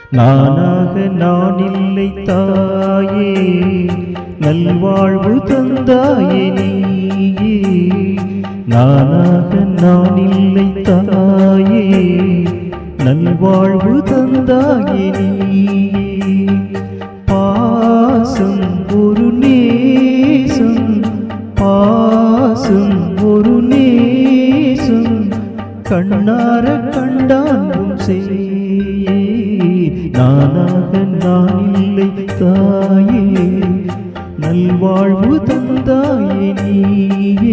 நானாக நான் இல்லை தாயே நல்வாழ்வு தந்தாயே நீயே நானாக நான் இல்லை தாயே நல்வாழ்வு தந்தாயே நீயே பாசம் ஒரு நேசம் பாசம் ஒரு நேசம் கண்ணார கண்டாலும் செய்யே நானாக நான் இல்லை தாயே நல்வாழ்வு தந்தாயே நீயே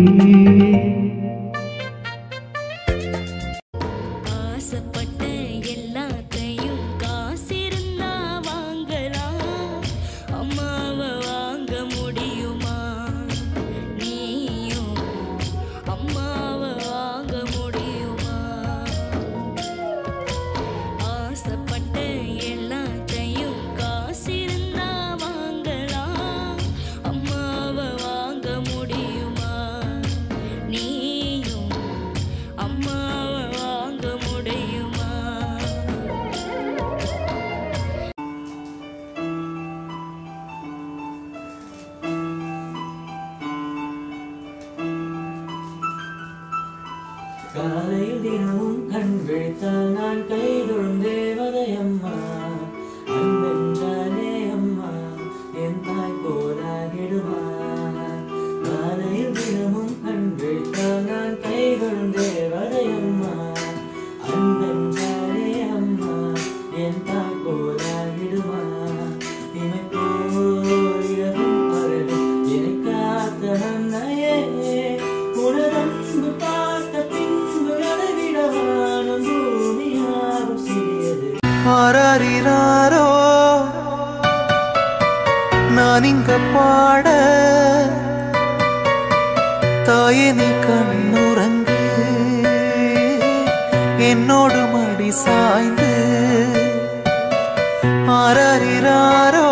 ஆசைப்பட்ட எல்லாத்தையும் காசிருந்தா வாங்கலாம் அம்மாவை வாங்க முடியுமா நீயும் அம்மாவை வாங்க முடியுமா ஆசைப்பட்ட எல்லாத்தையும் காசிருந்தா வாங்கலாம் அம்மாவை வாங்க முடியுமா நீயும் அம்மாவை வாங்க முடியுமா காலையில் தினமும் கண் விழித்தால் நான் கை தொழும் தேவதை அம்மா அன்பென்றாலே அம்மா என் தாய் போலாகிடுமா காலையில் தினமும் கண் விழித்தால் நான் கை தொழும் தேவதை அம்மா அன்பென்றாலே அம்மா என் தாய் போலாகிடுமா இமை போல் இரவும் பகலும் என்னை காத்த நன்னையே உனதன்பு பார்த்த பின்பு அதை விட வானம் பூமியாகும் சிறியது ஆராரிராரோ நான் இங்க பாட தாயே நீ கண்ணுறங்கு என்னோடு மடி சாய்ந்து ஆராரிராரோ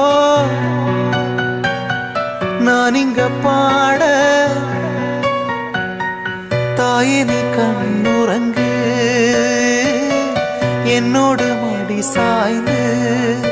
நான் இங்க பாட தாயே நீ கண்ணுறங்கு என்னோடு மடி சாய்ந்து